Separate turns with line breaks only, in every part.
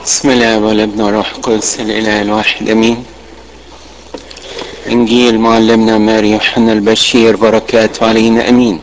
بسم الله والابن والروح القدس الاله الواحد امين انجيل معلمنا ماري يوحنا البشير بركاته علينا امين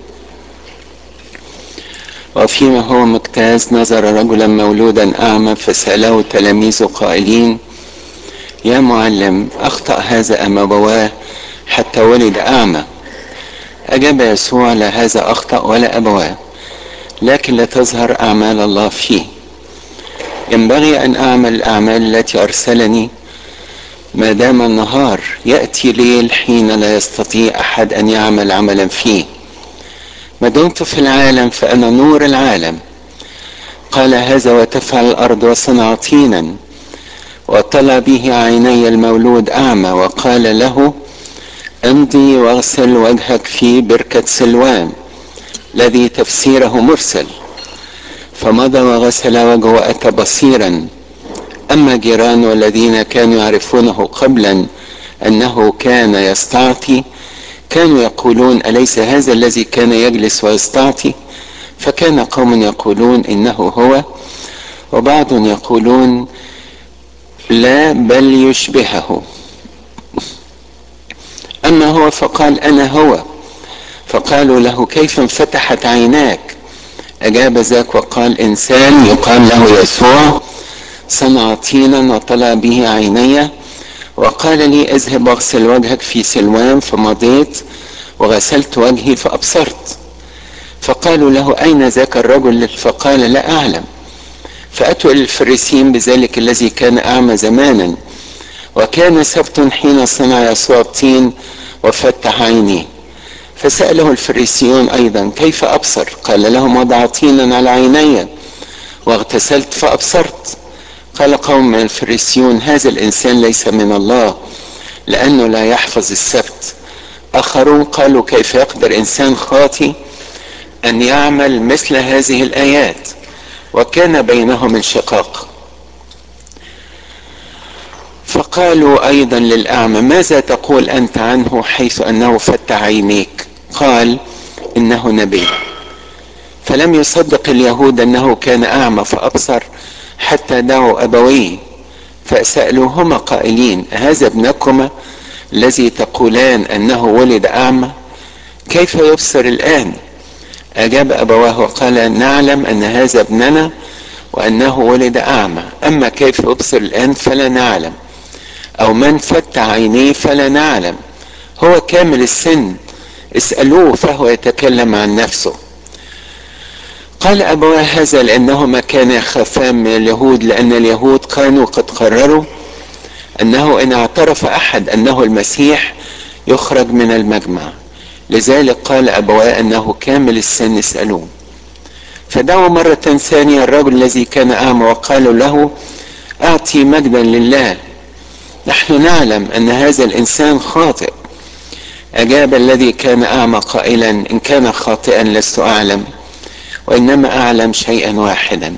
وفيما هو مجتاز نظر رجلا مولودا اعمى فساله تلاميذه قائلين يا معلم اخطا هذا ام ابواه حتى ولد اعمى اجاب يسوع لا هذا اخطا ولا ابواه لكن لا تظهر اعمال الله فيه ينبغي ان اعمل الاعمال التي ارسلني ما دام النهار ياتي ليل حين لا يستطيع احد ان يعمل عملا فيه ما دمت في العالم فانا نور العالم قال هذا وتفعل الارض وصنع طينا وطلى به عيني المولود اعمى وقال له امضي واغسل وجهك في بركه سلوان الذي تفسيره مرسل فمضى وغسل وجهه واتى بصيرا اما جيرانه الذين كانوا يعرفونه قبلا انه كان يستعطي كانوا يقولون اليس هذا الذي كان يجلس ويستعطي فكان قوم يقولون انه هو وبعض يقولون لا بل يشبهه اما هو فقال انا هو فقالوا له كيف انفتحت عيناك أجاب ذاك وقال إنسان يقال له يسوع صنع طينا وطلع به عيني وقال لي اذهب واغسل وجهك في سلوان فمضيت وغسلت وجهي فأبصرت فقالوا له أين ذاك الرجل فقال لا أعلم فأتوا إلى الفريسيين بذلك الذي كان أعمى زمانا وكان سبت حين صنع يسوع الطين وفتح عينيه فسأله الفريسيون أيضا كيف أبصر قال لهم وضع طينا على عيني واغتسلت فأبصرت قال قوم من الفريسيون هذا الإنسان ليس من الله لأنه لا يحفظ السبت آخرون قالوا كيف يقدر إنسان خاطي أن يعمل مثل هذه الآيات وكان بينهم انشقاق فقالوا ايضا للاعمى ماذا تقول انت عنه حيث انه فتح عينيك قال انه نبي فلم يصدق اليهود انه كان اعمى فابصر حتى دعوا ابويه فسالوهما قائلين هذا ابنكما الذي تقولان انه ولد اعمى كيف يبصر الان اجاب ابواه وقال نعلم ان هذا ابننا وانه ولد اعمى اما كيف يبصر الان فلا نعلم او من فتح عينيه فلا نعلم هو كامل السن اسألوه فهو يتكلم عن نفسه قال أبواه هذا لأنهما كان يخافان من اليهود لأن اليهود كانوا قد قرروا أنه إن اعترف أحد أنه المسيح يخرج من المجمع لذلك قال أبواه أنه كامل السن اسألوه فدعوا مرة ثانية الرجل الذي كان أعمى وقالوا له أعطي مجدا لله نحن نعلم ان هذا الانسان خاطئ اجاب الذي كان اعمى قائلا ان كان خاطئا لست اعلم وانما اعلم شيئا واحدا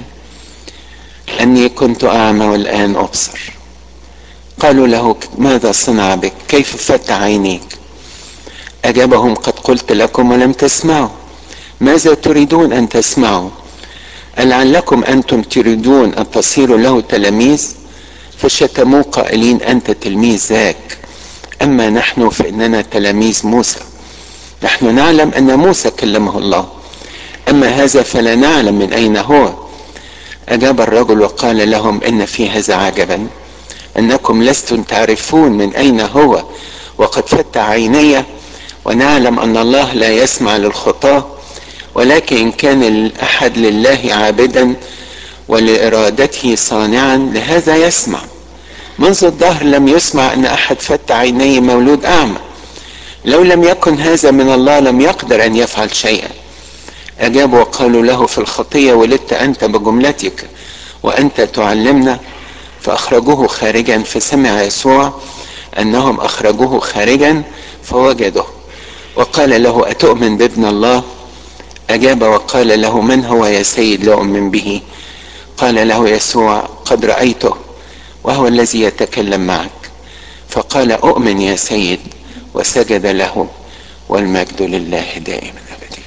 اني كنت اعمى والان ابصر قالوا له ماذا صنع بك كيف فتح عينيك اجابهم قد قلت لكم ولم تسمعوا ماذا تريدون ان تسمعوا لعلكم انتم تريدون ان تصيروا له تلاميذ فشتموه قائلين انت تلميذ ذاك اما نحن فاننا تلاميذ موسى نحن نعلم ان موسى كلمه الله اما هذا فلا نعلم من اين هو اجاب الرجل وقال لهم ان في هذا عجبا انكم لستم تعرفون من اين هو وقد فتح عيني ونعلم ان الله لا يسمع للخطاه ولكن ان كان الاحد لله عابدا ولإرادته صانعا لهذا يسمع منذ الظهر لم يسمع أن أحد فتح عينيه مولود أعمى لو لم يكن هذا من الله لم يقدر أن يفعل شيئا أجابوا وقالوا له في الخطية ولدت أنت بجملتك وأنت تعلمنا فأخرجوه خارجا فسمع يسوع أنهم أخرجوه خارجا فوجده وقال له أتؤمن بابن الله أجاب وقال له من هو يا سيد لأؤمن به قال له يسوع قد رأيته وهو الذي يتكلم معك فقال أؤمن يا سيد وسجد له والمجد لله دائما أبدا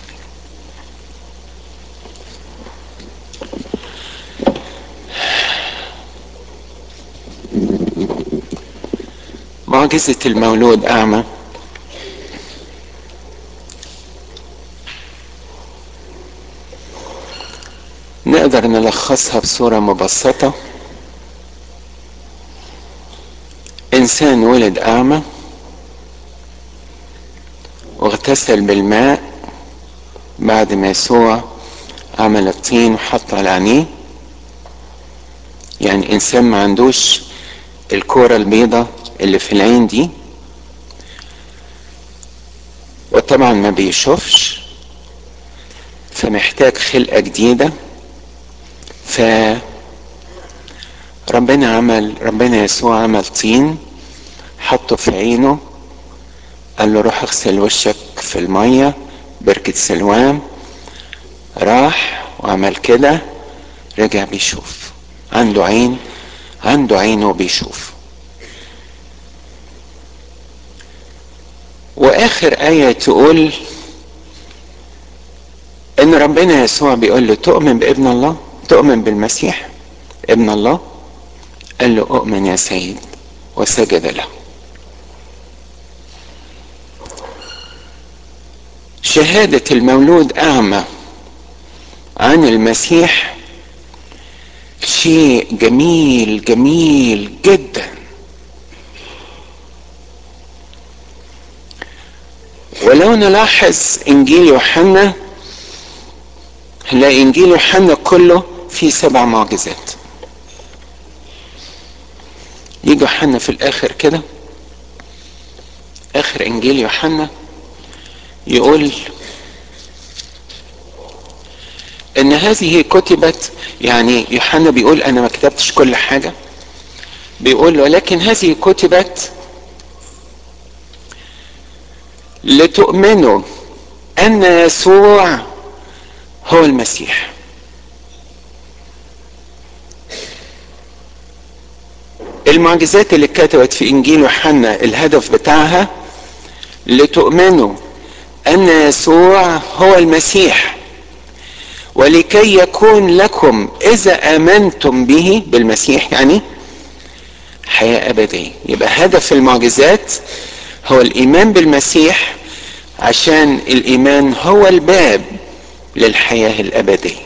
معجزة المولود أعمى نقدر نلخصها بصورة مبسطة إنسان ولد أعمى واغتسل بالماء بعد ما يسوع عمل الطين وحط على عينيه يعني إنسان ما عندوش الكورة البيضة اللي في العين دي وطبعا ما بيشوفش فمحتاج خلقة جديدة ف ربنا عمل ربنا يسوع عمل طين حطه في عينه قال له روح اغسل وشك في المية بركة سلوان راح وعمل كده رجع بيشوف عنده عين عنده عين وبيشوف واخر آية تقول ان ربنا يسوع بيقول له تؤمن بابن الله تؤمن بالمسيح ابن الله قال له اؤمن يا سيد وسجد له شهادة المولود أعمى عن المسيح شيء جميل جميل جدا ولو نلاحظ إنجيل يوحنا هنلاقي إنجيل يوحنا كله فيه سبع معجزات يجي يوحنا في الآخر كده آخر إنجيل يوحنا يقول ان هذه كتبت يعني يوحنا بيقول انا ما كتبتش كل حاجة بيقول ولكن هذه كتبت لتؤمنوا ان يسوع هو المسيح المعجزات اللي كتبت في انجيل يوحنا الهدف بتاعها لتؤمنوا ان يسوع هو المسيح ولكي يكون لكم اذا امنتم به بالمسيح يعني حياه ابديه يبقى هدف المعجزات هو الايمان بالمسيح عشان الايمان هو الباب للحياه الابديه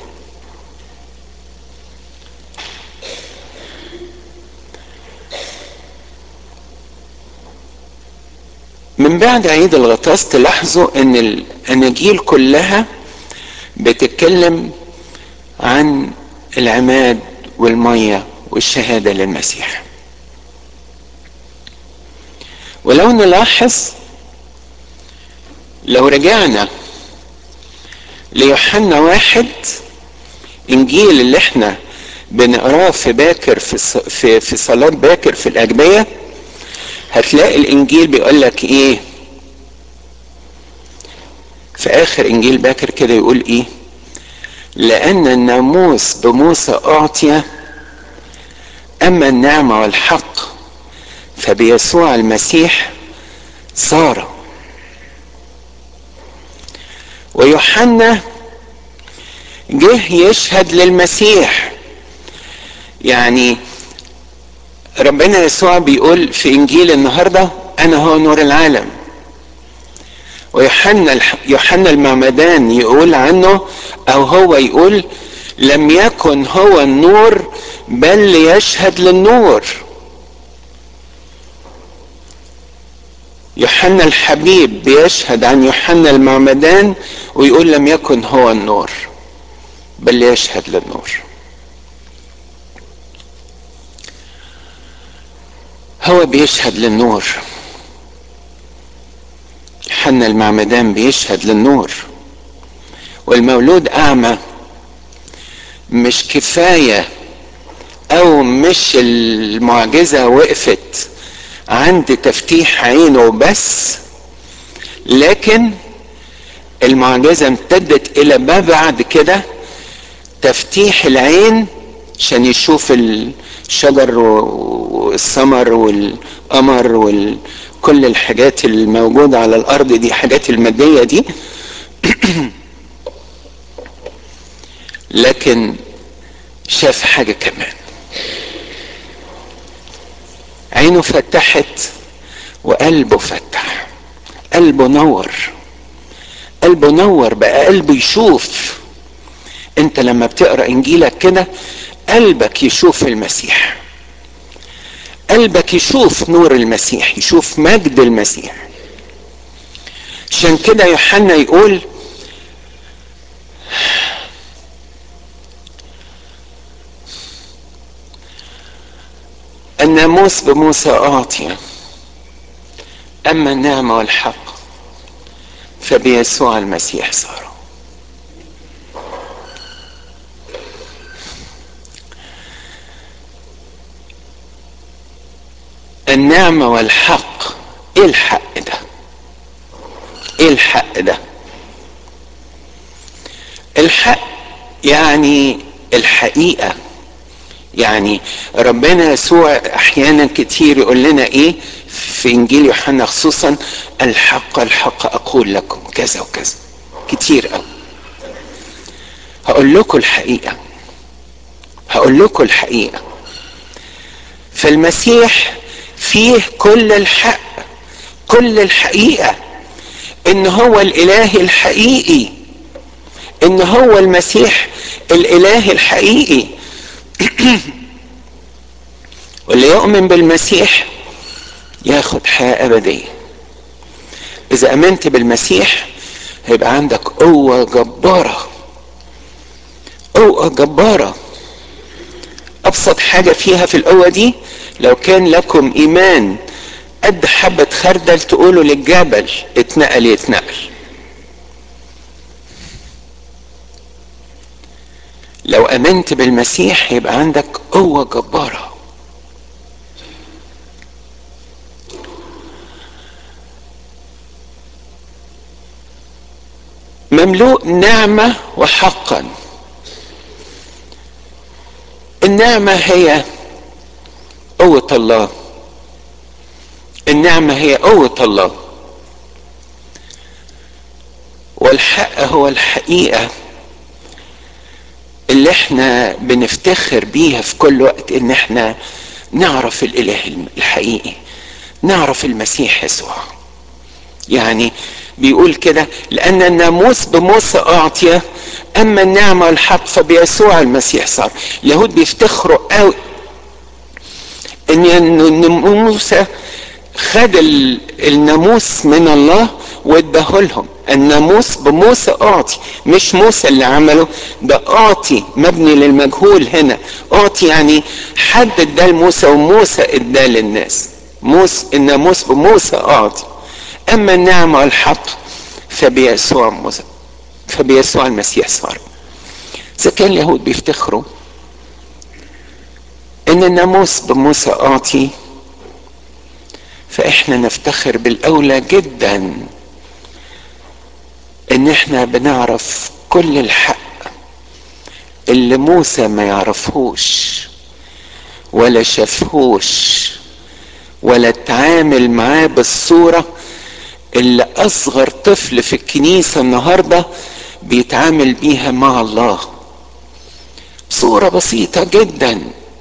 من بعد عيد الغطاس تلاحظوا ان الاناجيل كلها بتتكلم عن العماد والمية والشهادة للمسيح ولو نلاحظ لو رجعنا ليوحنا واحد انجيل اللي احنا بنقراه في باكر في في في صلاه باكر في الاجبيه هتلاقي الانجيل بيقول لك ايه في اخر انجيل باكر كده يقول ايه لان الناموس بموسى اعطي اما النعمه والحق فبيسوع المسيح صار ويوحنا جه يشهد للمسيح يعني ربنا يسوع بيقول في انجيل النهارده انا هو نور العالم ويوحنا يوحنا المعمدان يقول عنه او هو يقول لم يكن هو النور بل ليشهد للنور يوحنا الحبيب بيشهد عن يوحنا المعمدان ويقول لم يكن هو النور بل ليشهد للنور هو بيشهد للنور حنا المعمدان بيشهد للنور والمولود اعمى مش كفايه او مش المعجزه وقفت عند تفتيح عينه بس لكن المعجزه امتدت الى ما بعد كده تفتيح العين عشان يشوف الشجر والثمر والقمر وكل الحاجات الموجودة على الأرض دي حاجات المادية دي لكن شاف حاجة كمان عينه فتحت وقلبه فتح قلبه نور قلبه نور بقى قلبه يشوف انت لما بتقرا انجيلك كده قلبك يشوف المسيح قلبك يشوف نور المسيح يشوف مجد المسيح عشان كده يوحنا يقول الناموس بموسى أعطي أما النعمة والحق فبيسوع المسيح صار النعمة والحق ايه الحق ده ايه الحق ده الحق يعني الحقيقة يعني ربنا يسوع احيانا كتير يقول لنا ايه في انجيل يوحنا خصوصا الحق الحق اقول لكم كذا وكذا كتير قوي هقول لكم الحقيقة هقول لكم الحقيقة فالمسيح فيه كل الحق كل الحقيقة ان هو الاله الحقيقي ان هو المسيح الاله الحقيقي واللي يؤمن بالمسيح ياخد حياة أبدية إذا آمنت بالمسيح هيبقى عندك قوة جبارة قوة جبارة أبسط حاجة فيها في القوة دي لو كان لكم إيمان قد حبة خردل تقولوا للجبل اتنقل يتنقل لو امنت بالمسيح يبقى عندك قوه جباره مملوء نعمه وحقا النعمه هي قوه الله النعمه هي قوه الله والحق هو الحقيقه اللي احنا بنفتخر بيها في كل وقت ان احنا نعرف الاله الحقيقي نعرف المسيح يسوع يعني بيقول كده لان الناموس بموسى اعطي اما النعمه والحق فبيسوع المسيح صار اليهود بيفتخروا قوي ان موسى خد الناموس من الله واداه لهم الناموس بموسى اعطي مش موسى اللي عمله ده اعطي مبني للمجهول هنا اعطي يعني حد اداه لموسى وموسى اداه للناس موسى الناموس بموسى اعطي اما النعمه والحق فبيسوع موسى فبيسوع المسيح صار اذا كان اليهود بيفتخروا ان الناموس بموسى اعطي فاحنا نفتخر بالاولى جدا ان احنا بنعرف كل الحق اللي موسى ما يعرفهوش ولا شافهوش ولا اتعامل معاه بالصورة اللي اصغر طفل في الكنيسة النهاردة بيتعامل بيها مع الله بصورة بسيطة جدا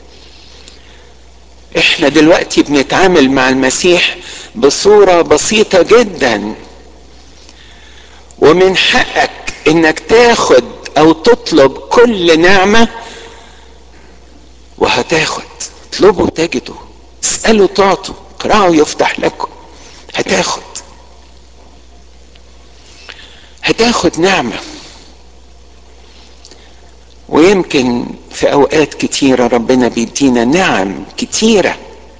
احنا دلوقتي بنتعامل مع المسيح بصورة بسيطة جدا ومن حقك انك تاخد او تطلب كل نعمة وهتاخد اطلبوا تجدوا اسألوا تعطوا اقرأوا يفتح لكم هتاخد هتاخد نعمة ويمكن في اوقات كتيرة ربنا بيدينا نعم كتيرة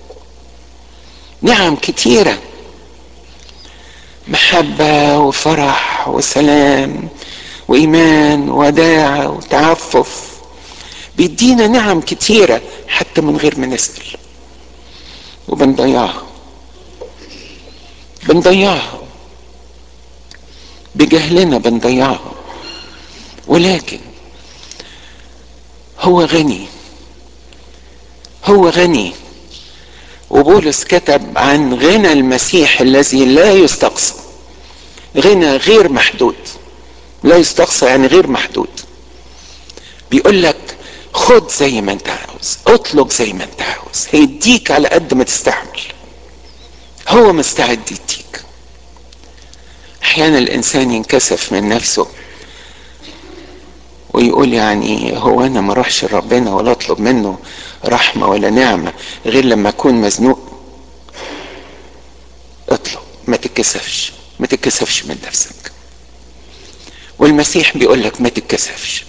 نعم كتيره محبة وفرح وسلام وإيمان وداعة وتعفف بيدينا نعم كتيرة حتى من غير ما نسأل وبنضيعها بنضيعها بجهلنا بنضيعها ولكن هو غني هو غني وبولس كتب عن غنى المسيح الذي لا يستقصى غنى غير محدود لا يستقصى يعني غير محدود بيقول لك خد زي ما انت عاوز عاوز اطلب زي ما انت عاوز هيديك على قد ما تستحمل هو مستعد يديك احيانا الانسان ينكسف من نفسه ويقول يعني هو انا ما اروحش لربنا ولا اطلب منه رحمه ولا نعمه غير لما اكون مزنوق اطلب ما تتكسفش ما تتكسفش من نفسك والمسيح بيقول لك ما تتكسفش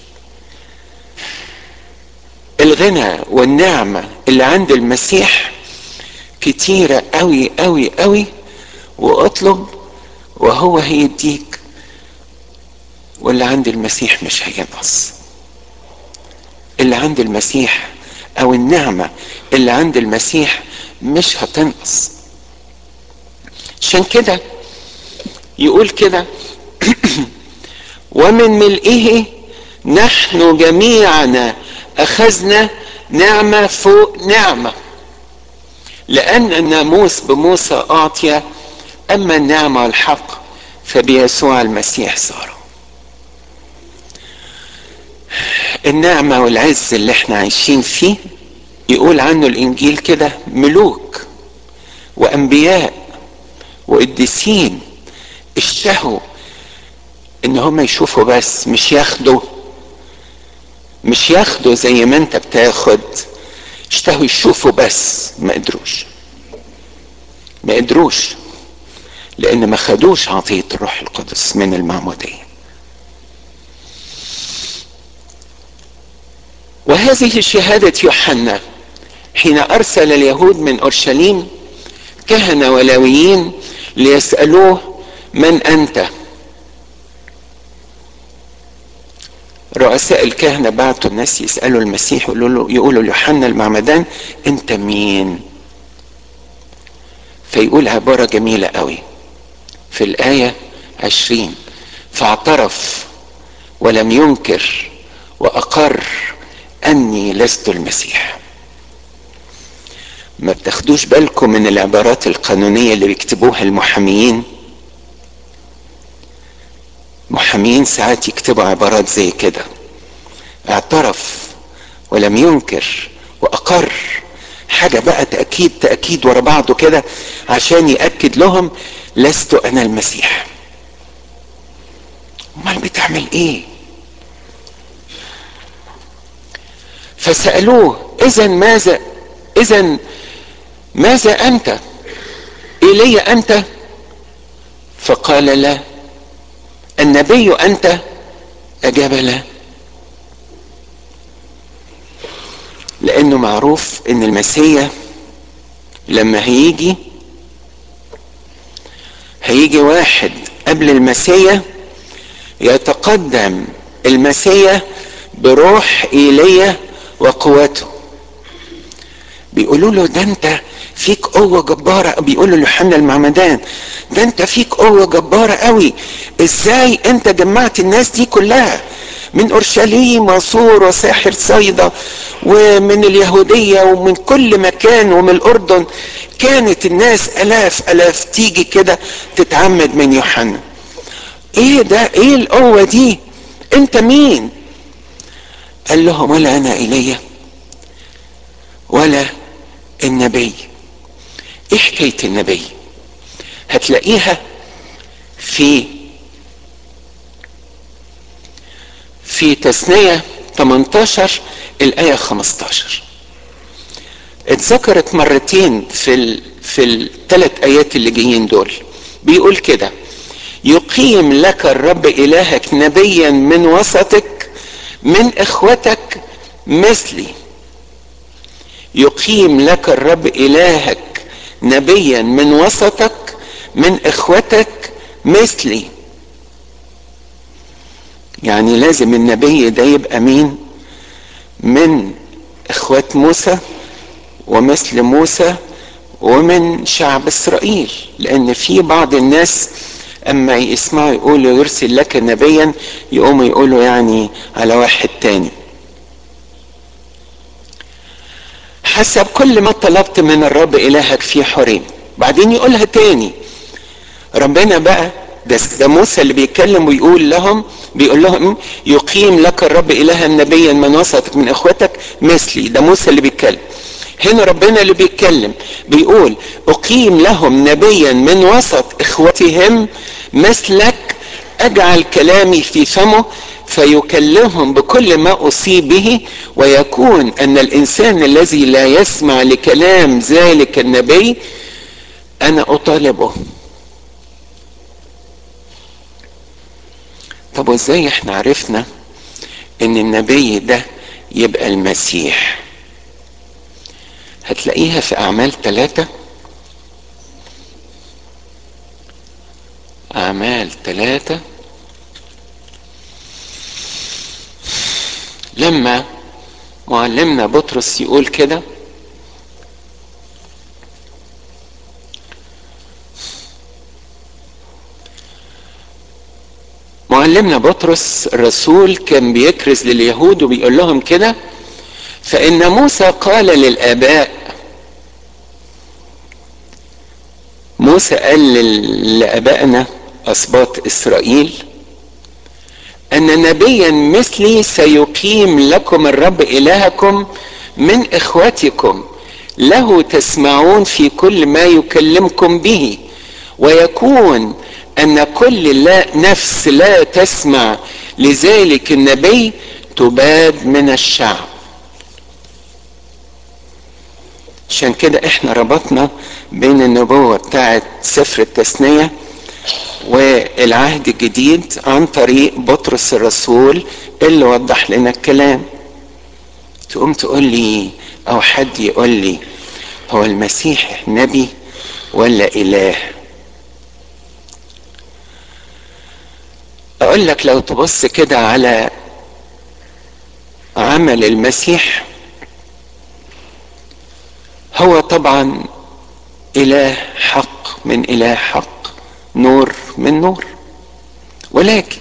الغنى والنعمه اللي عند المسيح كتيره قوي قوي قوي واطلب وهو هيديك واللي عند المسيح مش هينقص اللي عند المسيح او النعمة اللي عند المسيح مش هتنقص عشان كده يقول كده ومن ملئه نحن جميعنا اخذنا نعمة فوق نعمة لان الناموس بموسى اعطي اما النعمة والحق فبيسوع المسيح صاروا النعمة والعز اللي احنا عايشين فيه يقول عنه الانجيل كده ملوك وانبياء وقديسين اشتهوا ان هم يشوفوا بس مش ياخدوا مش ياخدوا زي ما انت بتاخد اشتهوا يشوفوا بس ما قدروش ما قدروش لان ما خدوش عطية الروح القدس من المعمودية وهذه شهادة يوحنا حين أرسل اليهود من أورشليم كهنة ولاويين ليسألوه من أنت رؤساء الكهنة بعتوا الناس يسألوا المسيح يقولوا له يقولوا ليوحنا المعمدان أنت مين؟ فيقول عبارة جميلة قوي في الآية عشرين فاعترف ولم ينكر وأقر أني لست المسيح ما بتاخدوش بالكم من العبارات القانونية اللي بيكتبوها المحاميين محاميين ساعات يكتبوا عبارات زي كده اعترف ولم ينكر وأقر حاجة بقى تأكيد تأكيد ورا بعضه كده عشان يأكد لهم لست أنا المسيح امال بتعمل ايه فسألوه اذا ماذا اذا ماذا انت ايلي انت فقال لا النبي انت اجاب لا لانه معروف ان المسيح لما هيجي هيجي واحد قبل المسيح يتقدم المسيح بروح ايليا وقوته بيقولوا له ده انت فيك قوة جبارة بيقولوا ليوحنا المعمدان ده انت فيك قوة جبارة قوي ازاي انت جمعت الناس دي كلها من اورشليم وصور وساحر صيدا ومن اليهودية ومن كل مكان ومن الاردن كانت الناس الاف الاف تيجي كده تتعمد من يوحنا ايه ده ايه القوة دي انت مين قال لهم ولا انا ايليا ولا النبي ايه حكاية النبي هتلاقيها في في تثنية 18 الآية 15 اتذكرت مرتين في ال في الثلاث آيات اللي جايين دول بيقول كده يقيم لك الرب إلهك نبيا من وسطك من إخوتك مثلي يقيم لك الرب إلهك نبيا من وسطك من إخوتك مثلي يعني لازم النبي ده يبقى مين من اخوات موسى ومثل موسى ومن شعب اسرائيل لان في بعض الناس اما يسمعوا يقولوا يرسل لك نبيا يقوموا يقولوا يعني على واحد تاني حسب كل ما طلبت من الرب الهك في حريم بعدين يقولها تاني ربنا بقى ده, ده موسى اللي بيتكلم ويقول لهم بيقول لهم يقيم لك الرب الها نبيا من وسطك من اخوتك مثلي ده موسى اللي بيتكلم هنا ربنا اللي بيتكلم بيقول اقيم لهم نبيا من وسط اخوتهم مثلك اجعل كلامي في فمه فيكلمهم بكل ما اصيب به ويكون ان الانسان الذي لا يسمع لكلام ذلك النبي انا اطالبه طب وازاي احنا عرفنا ان النبي ده يبقى المسيح هتلاقيها في اعمال ثلاثة اعمال ثلاثة لما معلمنا بطرس يقول كده معلمنا بطرس الرسول كان بيكرز لليهود وبيقول لهم كده فإن موسى قال للآباء موسى قال لآبائنا أسباط إسرائيل أن نبيا مثلي سيقيم لكم الرب إلهكم من إخوتكم له تسمعون في كل ما يكلمكم به ويكون أن كل لا نفس لا تسمع لذلك النبي تباد من الشعب عشان كده احنا ربطنا بين النبوة بتاعت سفر التثنية والعهد الجديد عن طريق بطرس الرسول اللي وضح لنا الكلام تقوم تقول لي او حد يقول لي هو المسيح نبي ولا اله اقول لك لو تبص كده على عمل المسيح هو طبعا اله حق من اله حق نور من نور ولكن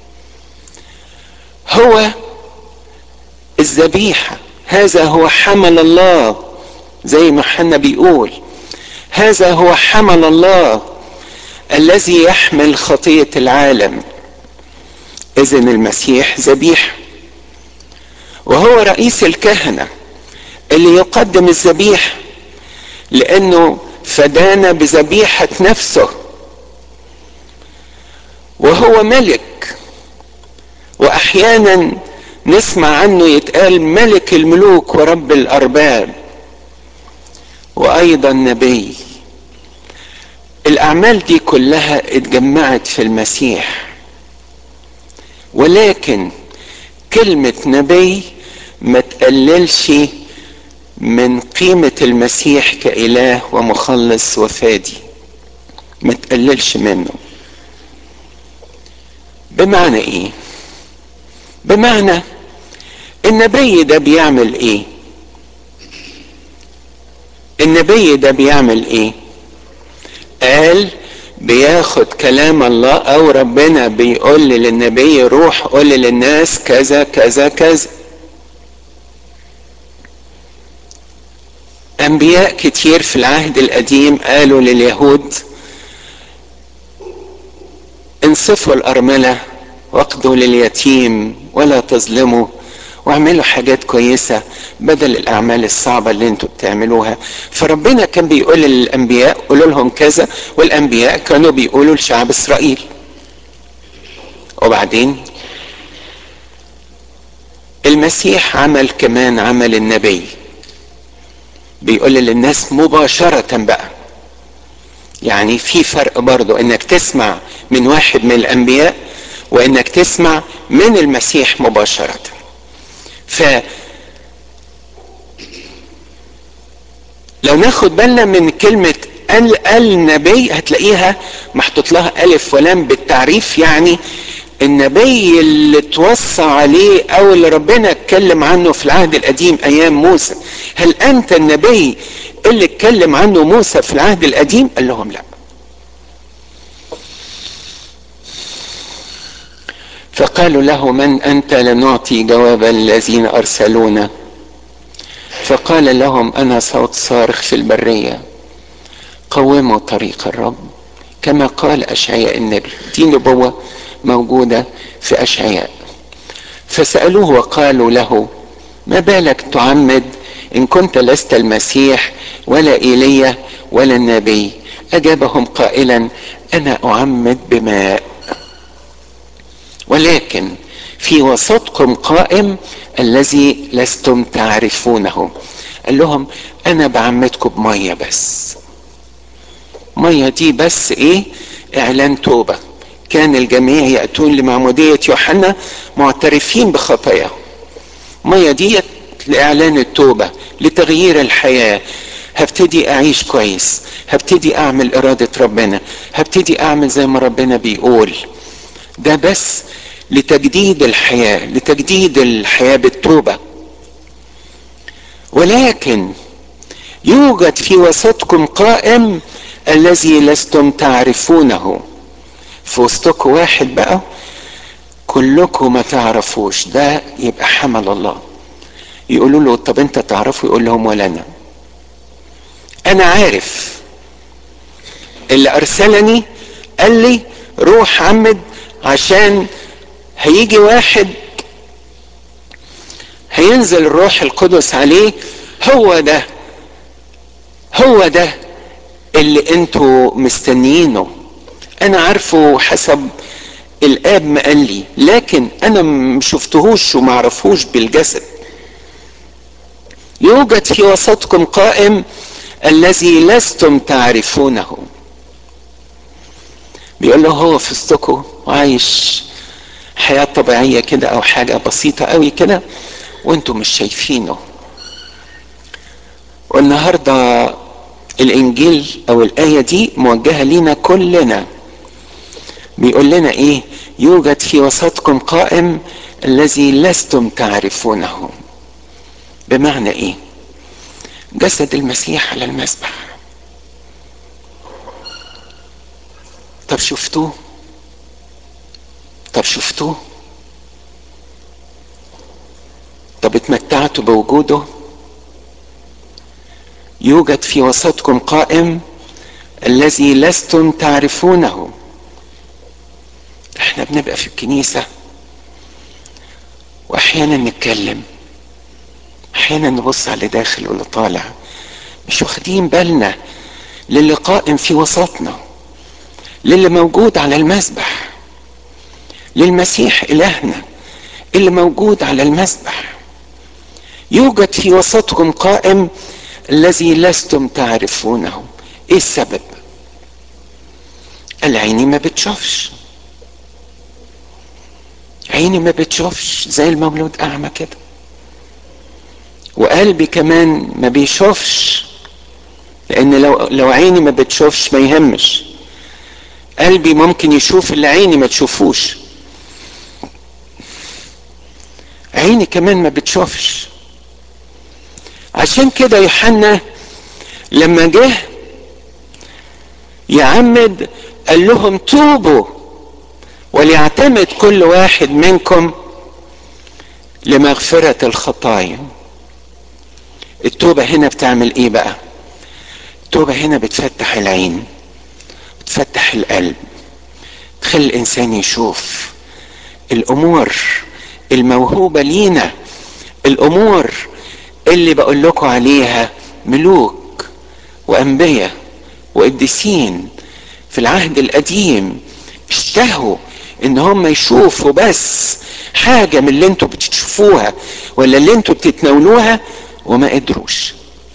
هو الذبيحه هذا هو حمل الله زي ما حنا بيقول هذا هو حمل الله الذي يحمل خطيه العالم اذا المسيح ذبيحه وهو رئيس الكهنه اللي يقدم الذبيحه لانه فدانا بذبيحه نفسه وهو ملك واحيانا نسمع عنه يتقال ملك الملوك ورب الارباب وايضا نبي الاعمال دي كلها اتجمعت في المسيح ولكن كلمه نبي ما تقللش من قيمه المسيح كاله ومخلص وفادي ما تقللش منه بمعنى ايه بمعنى النبي ده بيعمل ايه النبي ده بيعمل ايه قال بياخد كلام الله او ربنا بيقول للنبي روح قول للناس كذا كذا كذا انبياء كتير في العهد القديم قالوا لليهود انصفوا الارمله واقضوا لليتيم ولا تظلموا واعملوا حاجات كويسة بدل الأعمال الصعبة اللي انتوا بتعملوها فربنا كان بيقول للأنبياء قولوا لهم كذا والأنبياء كانوا بيقولوا لشعب إسرائيل وبعدين المسيح عمل كمان عمل النبي بيقول للناس مباشرة بقى يعني في فرق برضو انك تسمع من واحد من الانبياء وانك تسمع من المسيح مباشرة ف لو ناخد بالنا من كلمة النبي هتلاقيها محطوط لها ألف ولام بالتعريف يعني النبي اللي توصى عليه أو اللي ربنا اتكلم عنه في العهد القديم أيام موسى هل أنت النبي اللي اتكلم عنه موسى في العهد القديم قال لهم لا فقالوا له من انت لنعطي جوابا الذين ارسلونا فقال لهم انا صوت صارخ في البريه قوموا طريق الرب كما قال اشعياء النبي دي نبوه موجوده في اشعياء فسالوه وقالوا له ما بالك تعمد ان كنت لست المسيح ولا ايليا ولا النبي اجابهم قائلا انا اعمد بماء ولكن في وسطكم قائم الذي لستم تعرفونه قال لهم انا بعمدكم بميه بس ميه دي بس ايه اعلان توبه كان الجميع ياتون لمعموديه يوحنا معترفين بخطاياهم ميه ديت لاعلان التوبه لتغيير الحياه هبتدي اعيش كويس هبتدي اعمل اراده ربنا هبتدي اعمل زي ما ربنا بيقول ده بس لتجديد الحياه لتجديد الحياه بالتوبه ولكن يوجد في وسطكم قائم الذي لستم تعرفونه في وسطكم واحد بقى كلكم ما تعرفوش ده يبقى حمل الله يقولوا له طب انت تعرفه يقول لهم ولا انا انا عارف اللي ارسلني قال لي روح عمد عشان هيجي واحد هينزل الروح القدس عليه هو ده هو ده اللي انتوا مستنيينه انا عارفه حسب الاب ما قال لي لكن انا ما شفتهوش وما اعرفوش بالجسد يوجد في وسطكم قائم الذي لستم تعرفونه بيقول له هو في وسطكم وعايش حياة طبيعية كده أو حاجة بسيطة قوي كده وانتم مش شايفينه والنهاردة الإنجيل أو الآية دي موجهة لينا كلنا بيقول لنا إيه يوجد في وسطكم قائم الذي لستم تعرفونه بمعنى إيه جسد المسيح على المسبح طب شفتوه طب شفتوه طب اتمتعتوا بوجوده يوجد في وسطكم قائم الذي لستم تعرفونه احنا بنبقى في الكنيسة واحيانا نتكلم احيانا نبص على اللي داخل واللي طالع مش واخدين بالنا للي قائم في وسطنا للي موجود على المسبح للمسيح الهنا اللي موجود على المسبح يوجد في وسطكم قائم الذي لستم تعرفونه ايه السبب العيني ما بتشوفش عيني ما بتشوفش زي المولود اعمى كده وقلبي كمان ما بيشوفش لان لو لو عيني ما بتشوفش ما يهمش قلبي ممكن يشوف اللي عيني ما تشوفوش عيني كمان ما بتشوفش عشان كده يوحنا لما جه يعمد قال لهم توبوا وليعتمد كل واحد منكم لمغفرة الخطايا التوبة هنا بتعمل ايه بقى التوبة هنا بتفتح العين بتفتح القلب تخلي الانسان يشوف الامور الموهوبة لينا الامور اللي بقول لكم عليها ملوك وانبياء وقديسين في العهد القديم اشتهوا ان هم يشوفوا بس حاجة من اللي انتوا بتشوفوها ولا اللي انتوا بتتناولوها وما قدروش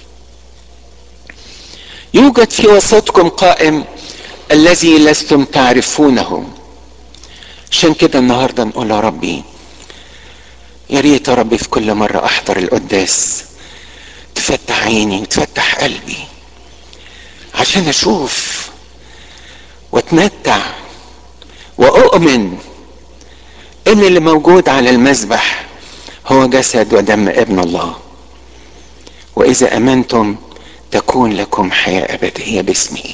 يوجد في وسطكم قائم الذي لستم تعرفونه عشان كده النهارده نقول يا ربي يا ريت يا ربي في كل مرة أحضر القداس تفتح عيني وتفتح قلبي عشان أشوف وأتمتع وأؤمن إن اللي موجود على المذبح هو جسد ودم ابن الله وإذا أمنتم تكون لكم حياة أبدية باسمه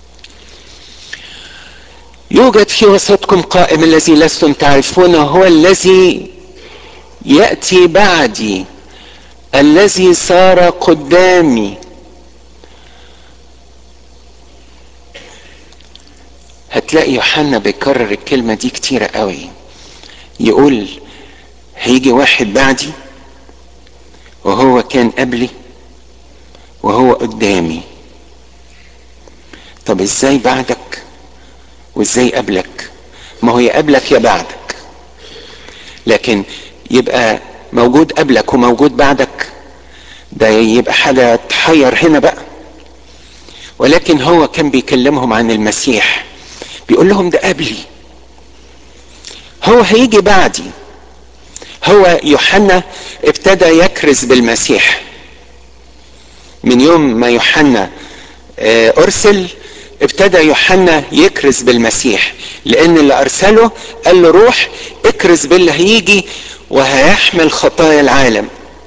يوجد في وسطكم قائم الذي لستم تعرفونه هو الذي ياتي بعدي الذي صار قدامي تلاقي يوحنا بيكرر الكلمة دي كتيرة قوي يقول هيجي واحد بعدي وهو كان قبلي وهو قدامي طب ازاي بعدك وازاي قبلك ما هو يا قبلك يا بعدك لكن يبقى موجود قبلك وموجود بعدك ده يبقى حاجة تحير هنا بقى ولكن هو كان بيكلمهم عن المسيح بيقول لهم ده قبلي هو هيجي بعدي هو يوحنا ابتدى يكرز بالمسيح من يوم ما يوحنا ارسل ابتدى يوحنا يكرز بالمسيح لان اللي ارسله قال له روح اكرز باللي هيجي وهيحمل خطايا العالم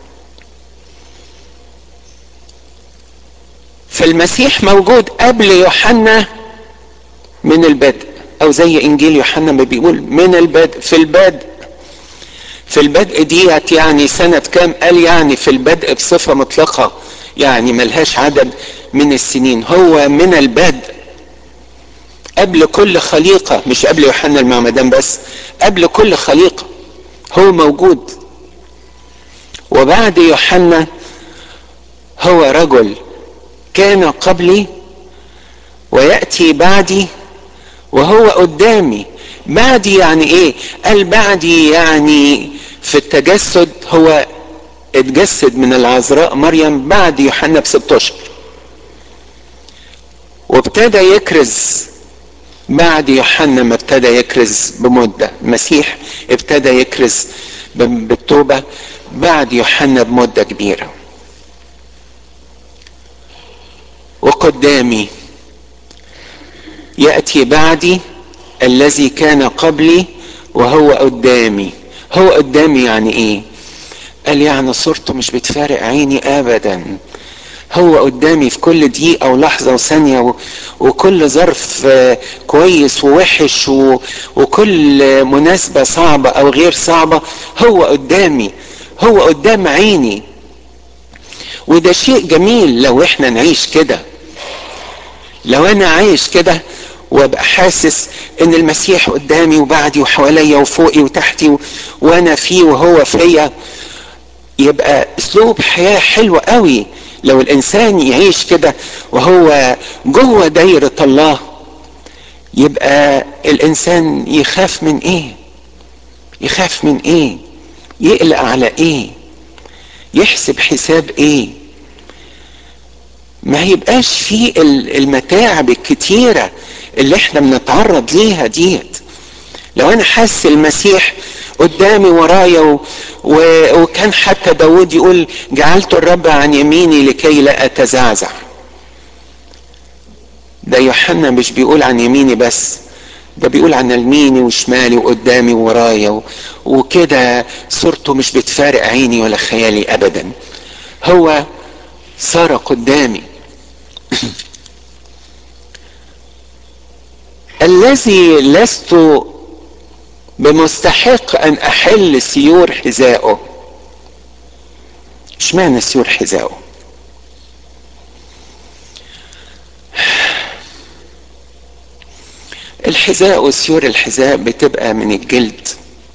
فالمسيح موجود قبل يوحنا من البدء او زي انجيل يوحنا ما بيقول من البدء في البدء في البدء ديت يعني سنة كام قال يعني في البدء بصفة مطلقة يعني ملهاش عدد من السنين هو من البدء قبل كل خليقة مش قبل يوحنا المعمدان بس قبل كل خليقة هو موجود وبعد يوحنا هو رجل كان قبلي ويأتي بعدي وهو قدامي بعدي يعني ايه قال بعدي يعني في التجسد هو اتجسد من العذراء مريم بعد يوحنا بست اشهر وابتدى يكرز بعد يوحنا ما ابتدى يكرز بمدة المسيح ابتدى يكرز بالتوبة بعد يوحنا بمدة كبيرة وقدامي يأتي بعدي الذي كان قبلي وهو قدامي هو قدامي يعني ايه قال يعني صورته مش بتفارق عيني ابدا هو قدامي في كل دقيقة ولحظة وثانية و... وكل ظرف كويس ووحش و... وكل مناسبة صعبة أو غير صعبة هو قدامي هو قدام عيني وده شيء جميل لو احنا نعيش كده لو انا عايش كده وابقى حاسس ان المسيح قدامي وبعدي وحواليا وفوقي وتحتي و... وانا فيه وهو فيا يبقى اسلوب حياه حلو قوي لو الانسان يعيش كده وهو جوه دايره الله يبقى الانسان يخاف من ايه يخاف من ايه يقلق على ايه يحسب حساب ايه ما يبقاش فيه المتاعب الكتيره اللي احنا بنتعرض ليها ديت لو انا حاسس المسيح قدامي ورايا و... و... وكان حتى داود يقول جعلت الرب عن يميني لكي لا اتزعزع ده يوحنا مش بيقول عن يميني بس ده بيقول عن يميني وشمالي وقدامي ورايا و... وكده صورته مش بتفارق عيني ولا خيالي ابدا هو صار قدامي الذي لست بمستحق ان احل سيور حذائه اشمعنى سيور حذائه الحذاء وسيور الحذاء بتبقى من الجلد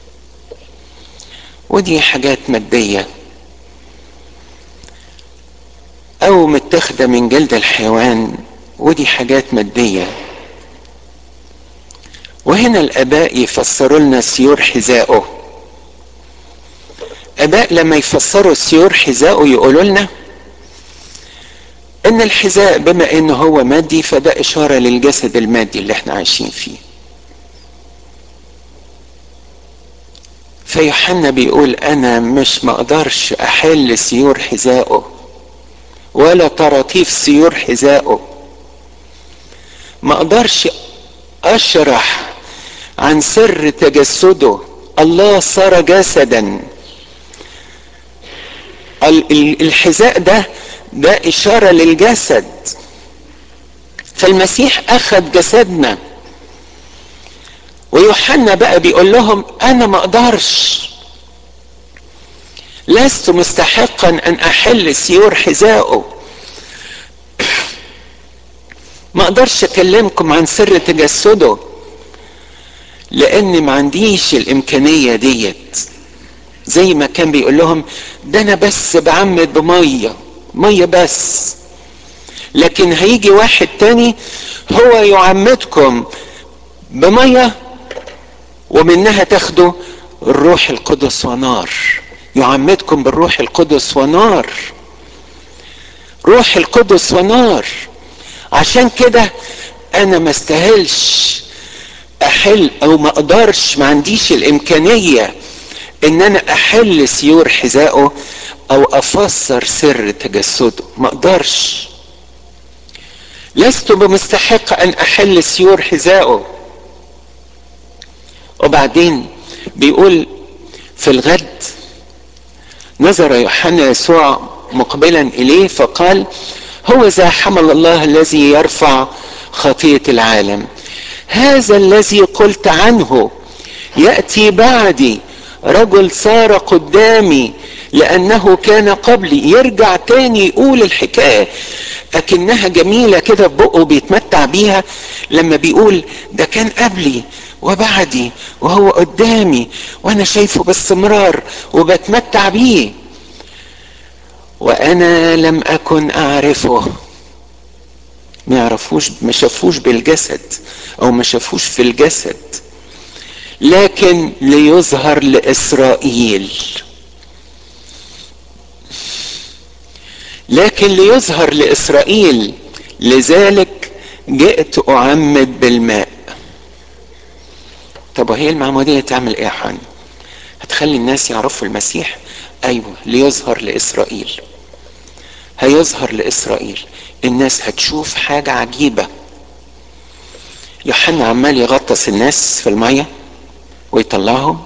ودي حاجات مادية او متاخدة من جلد الحيوان ودي حاجات ماديه وهنا الاباء يفسروا لنا سيور حذائه اباء لما يفسروا سيور حذائه يقولوا لنا ان الحذاء بما انه هو مادي فده اشاره للجسد المادي اللي احنا عايشين فيه فيوحنا بيقول انا مش مقدرش احل سيور حذائه ولا طراطيف سيور حذائه ما اقدرش اشرح عن سر تجسده الله صار جسدا الحذاء ده ده اشاره للجسد فالمسيح اخذ جسدنا ويوحنا بقى بيقول لهم انا ما اقدرش لست مستحقا ان احل سيور حذائه ما اقدرش اكلمكم عن سر تجسده لان ما عنديش الامكانية ديت زي ما كان بيقول لهم ده انا بس بعمد بمية مية بس لكن هيجي واحد تاني هو يعمدكم بمية ومنها تاخدوا الروح القدس ونار يعمدكم بالروح القدس ونار روح القدس ونار عشان كده انا ما استاهلش احل او ما اقدرش ما عنديش الامكانيه ان انا احل سيور حذائه او افسر سر تجسده ما اقدرش لست بمستحق ان احل سيور حذائه وبعدين بيقول في الغد نظر يوحنا يسوع مقبلا اليه فقال هو ذا حمل الله الذي يرفع خطيه العالم هذا الذي قلت عنه ياتي بعدي رجل صار قدامي لانه كان قبلي يرجع تاني يقول الحكايه لكنها جميله كده في بقه بيتمتع بيها لما بيقول ده كان قبلي وبعدي وهو قدامي وانا شايفه باستمرار وبتمتع بيه وانا لم اكن اعرفه ما يعرفوش ما شافوش بالجسد او ما شافوش في الجسد لكن ليظهر لاسرائيل لكن ليظهر لاسرائيل لذلك جئت اعمد بالماء طب وهي المعمودية تعمل ايه يا حان هتخلي الناس يعرفوا المسيح ايوه ليظهر لاسرائيل هيظهر لاسرائيل الناس هتشوف حاجة عجيبة يوحنا عمال يغطس الناس في المية ويطلعهم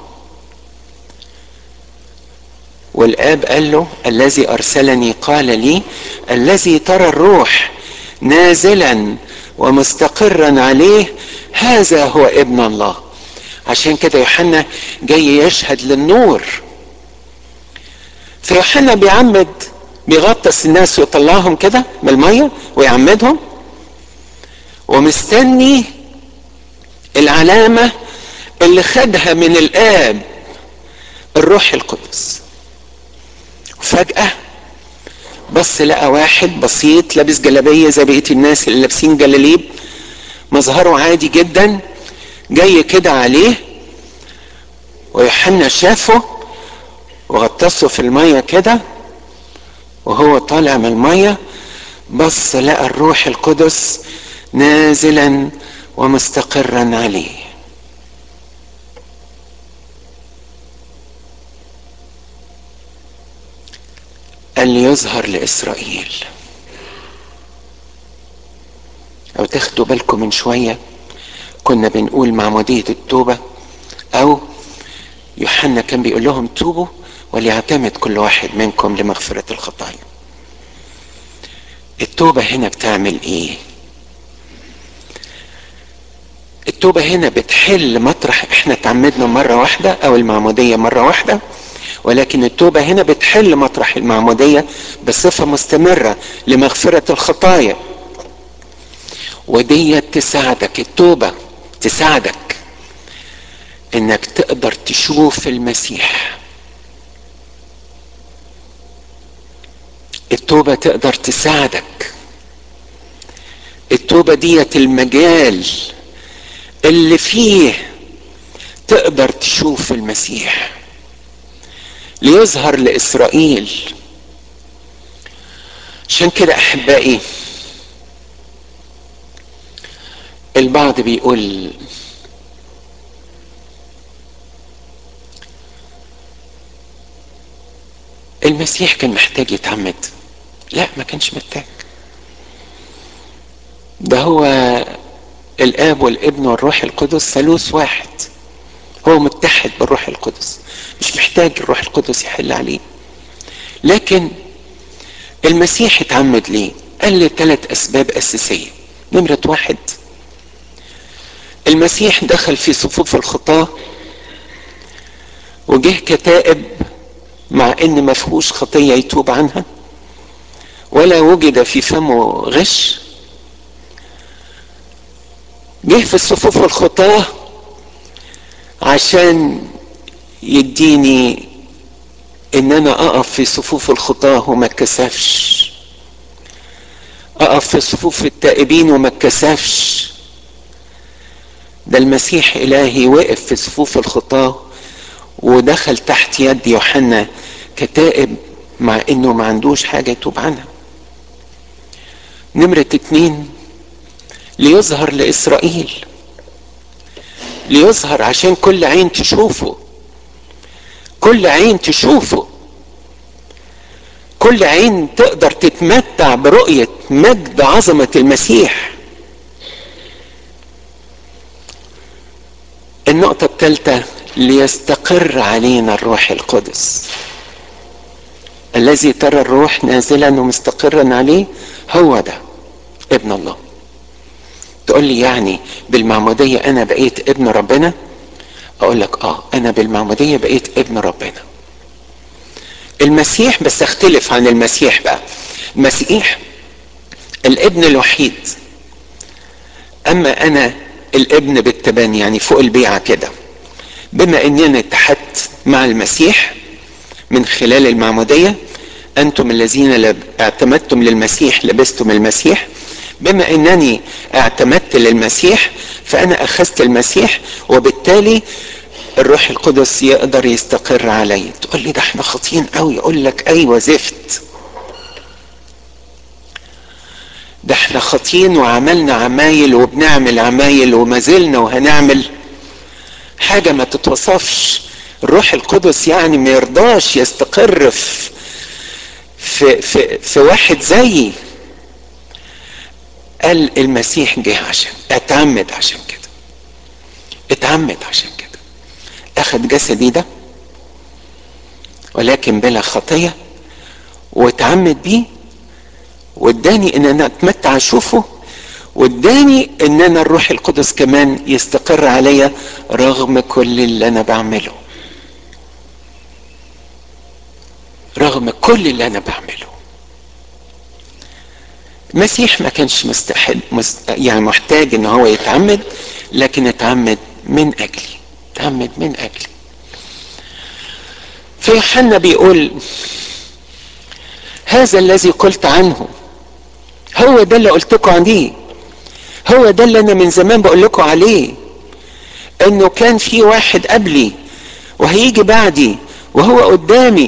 والاب قال له الذي ارسلني قال لي الذي ترى الروح نازلا ومستقرا عليه هذا هو ابن الله عشان كده يوحنا جاي يشهد للنور فيوحنا بيعمد بيغطس الناس ويطلعهم كده من الميه ويعمدهم ومستني العلامه اللي خدها من الاب الروح القدس فجأة بص لقى واحد بسيط لابس جلابية زي بقية الناس اللي لابسين جلاليب مظهره عادي جدا جاي كده عليه ويوحنا شافه وغطسه في المية كده وهو طالع من المية بص لقى الروح القدس نازلا ومستقرا عليه قال ليظهر لإسرائيل أو تاخدوا بالكم من شوية كنا بنقول معمودية التوبة أو يوحنا كان بيقول لهم توبوا وليعتمد كل واحد منكم لمغفرة الخطايا التوبة هنا بتعمل ايه التوبة هنا بتحل مطرح احنا تعمدنا مرة واحدة او المعمودية مرة واحدة ولكن التوبة هنا بتحل مطرح المعمودية بصفة مستمرة لمغفرة الخطايا ودي تساعدك التوبة تساعدك انك تقدر تشوف المسيح التوبة تقدر تساعدك التوبة ديت المجال اللي فيه تقدر تشوف المسيح ليظهر لإسرائيل عشان كده أحبائي البعض بيقول المسيح كان محتاج يتعمد لا ما كانش محتاج ده هو الاب والابن والروح القدس ثالوث واحد هو متحد بالروح القدس مش محتاج الروح القدس يحل عليه لكن المسيح اتعمد ليه قال لي ثلاث اسباب اساسيه نمره واحد المسيح دخل في صفوف الخطاه وجه كتائب مع ان ما فيهوش خطيه يتوب عنها ولا وجد في فمه غش جه في الصفوف الخطاه عشان يديني ان انا اقف في صفوف الخطاه وما اتكسفش اقف في صفوف التائبين وما اتكسفش ده المسيح الهي وقف في صفوف الخطاه ودخل تحت يد يوحنا كتائب مع انه ما عندوش حاجه يتوب عنها نمرة اتنين ليظهر لإسرائيل ليظهر عشان كل عين تشوفه كل عين تشوفه كل عين تقدر تتمتع برؤية مجد عظمة المسيح النقطة الثالثة ليستقر علينا الروح القدس الذي ترى الروح نازلا ومستقرا عليه هو ده ابن الله تقول لي يعني بالمعمودية أنا بقيت ابن ربنا أقول لك آه أنا بالمعمودية بقيت ابن ربنا المسيح بس اختلف عن المسيح بقى المسيح الابن الوحيد أما أنا الابن بالتباني يعني فوق البيعة كده بما أننا اتحدت مع المسيح من خلال المعمودية أنتم الذين اعتمدتم للمسيح لبستم المسيح بما أنني اعتمدت للمسيح فأنا أخذت المسيح وبالتالي الروح القدس يقدر يستقر علي تقول لي ده احنا خاطيين قوي اقول لك ايوه زفت ده احنا خاطيين وعملنا عمايل وبنعمل عمايل وما زلنا وهنعمل حاجه ما تتوصفش الروح القدس يعني ما يرضاش يستقر في في في, في واحد زيي قال المسيح جه عشان اتعمد عشان كده اتعمد عشان كده اخذ جسدي ده ولكن بلا خطيه واتعمد بيه واداني ان انا اتمتع اشوفه واداني ان انا الروح القدس كمان يستقر عليا رغم كل اللي انا بعمله رغم كل اللي انا بعمله المسيح ما كانش مستحد مست... يعني محتاج ان هو يتعمد لكن اتعمد من اجلي اتعمد من اجلي فيوحنا بيقول هذا الذي قلت عنه هو ده اللي قلت لكم عليه هو ده اللي انا من زمان بقول لكم عليه انه كان في واحد قبلي وهيجي بعدي وهو قدامي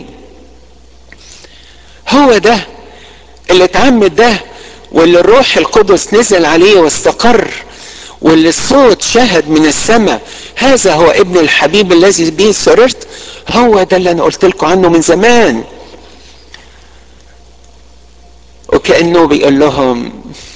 هو ده اللي اتعمد ده واللي الروح القدس نزل عليه واستقر واللي الصوت شهد من السماء هذا هو ابن الحبيب الذي به سررت هو ده اللي انا قلت لكم عنه من زمان وكانه بيقول لهم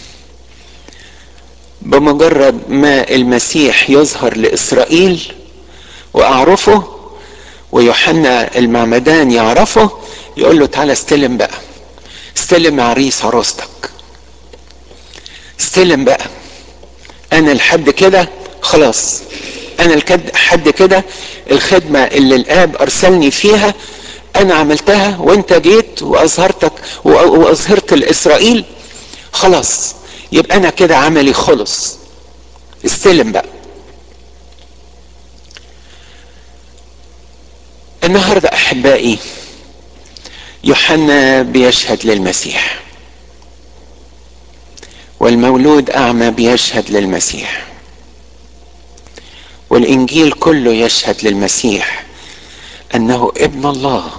بمجرد ما المسيح يظهر لاسرائيل واعرفه ويوحنا المعمدان يعرفه يقول له تعالى استلم بقى استلم عريس عروستك استلم بقى انا لحد كده خلاص انا لحد كده الخدمة اللي الاب ارسلني فيها انا عملتها وانت جيت واظهرتك واظهرت لاسرائيل خلاص يبقى انا كده عملي خلص استلم بقى النهارده احبائي يوحنا بيشهد للمسيح والمولود اعمى بيشهد للمسيح والانجيل كله يشهد للمسيح انه ابن الله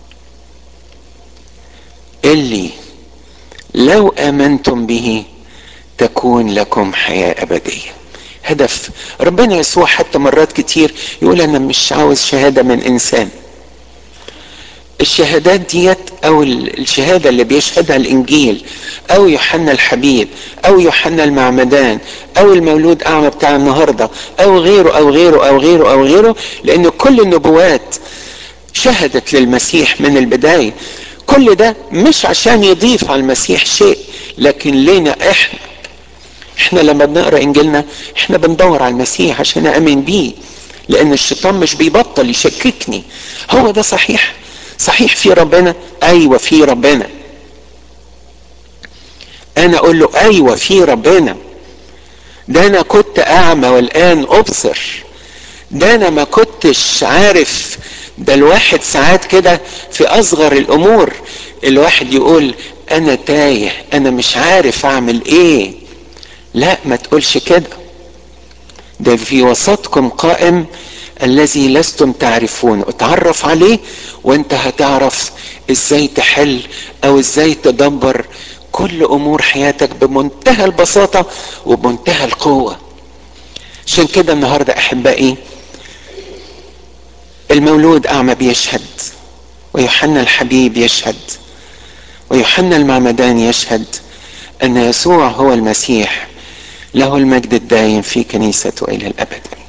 اللي لو امنتم به تكون لكم حياه ابديه هدف ربنا يسوع حتى مرات كتير يقول انا مش عاوز شهاده من انسان الشهادات ديت او الشهاده اللي بيشهدها الانجيل او يوحنا الحبيب او يوحنا المعمدان او المولود اعمى بتاع النهارده او غيره او غيره او غيره او غيره لان كل النبوات شهدت للمسيح من البدايه كل ده مش عشان يضيف على المسيح شيء لكن لينا احنا احنا لما بنقرا انجيلنا احنا بندور على المسيح عشان امن بيه لان الشيطان مش بيبطل يشككني هو ده صحيح صحيح في ربنا ايوه في ربنا انا اقول له ايوه في ربنا ده انا كنت اعمى والان ابصر ده انا ما كنتش عارف ده الواحد ساعات كده في اصغر الامور الواحد يقول انا تايه انا مش عارف اعمل ايه لا ما تقولش كده ده في وسطكم قائم الذي لستم تعرفون اتعرف عليه وانت هتعرف ازاي تحل او ازاي تدبر كل امور حياتك بمنتهى البساطة وبمنتهى القوة عشان كده النهاردة احبائي المولود اعمى بيشهد ويوحنا الحبيب يشهد ويوحنا المعمدان يشهد ان يسوع هو المسيح له المجد الدائم في كنيسته الى الابد